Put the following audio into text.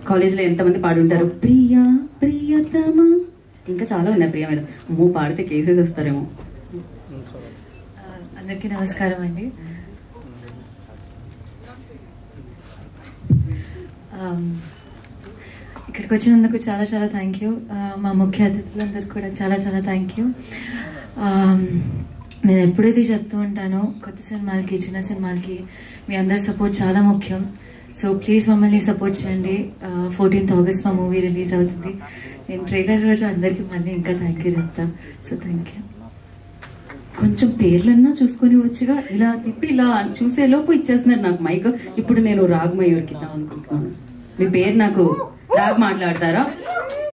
కాలేజ్లో ఎంతమంది పాడుంటారు ప్రియా ప్రియతమ ఇంకా చాలా ఉన్నాయి ప్రియ మీద అమ్మో పాడితే కేసెస్ వస్తారేమో ఆ, అందరికీ నమస్కారం అండి ఆమ్, ఇక్కడికి వచ్చినందుకు చాలా చాలా థ్యాంక్ యూ మా ముఖ్య అతిథులందరికీ కూడా చాలా చాలా థ్యాంక్ యూ నేను ఎప్పుడైతే చెప్తూ ఉంటానో కొత్త సినిమాలకి చిన్న సినిమాలకి మీ అందరి సపోర్ట్ చాలా ముఖ్యం సో ప్లీజ్ మమ్మల్ని సపోర్ట్ చేయండి ఫోర్టీన్త్ ఆగస్ట్ మా మూవీ రిలీజ్ అవుతుంది నేను ట్రైలర్ రోజు అందరికీ మళ్ళీ ఇంకా థ్యాంక్ యూ చెప్తాను సో థ్యాంక్ యూ కొంచెం పేర్లన్నా చూసుకొని వచ్చిగా ఇలా తిప్పి ఇలా చూసే లోపు ఇచ్చేస్తున్నారు నాకు మైక్ ఇప్పుడు నేను రాగ్ మయూర్కి ఇద్దాం అనుకుంటున్నాను మీ పేరు నాకు రాగ్ మాట్లాడతారా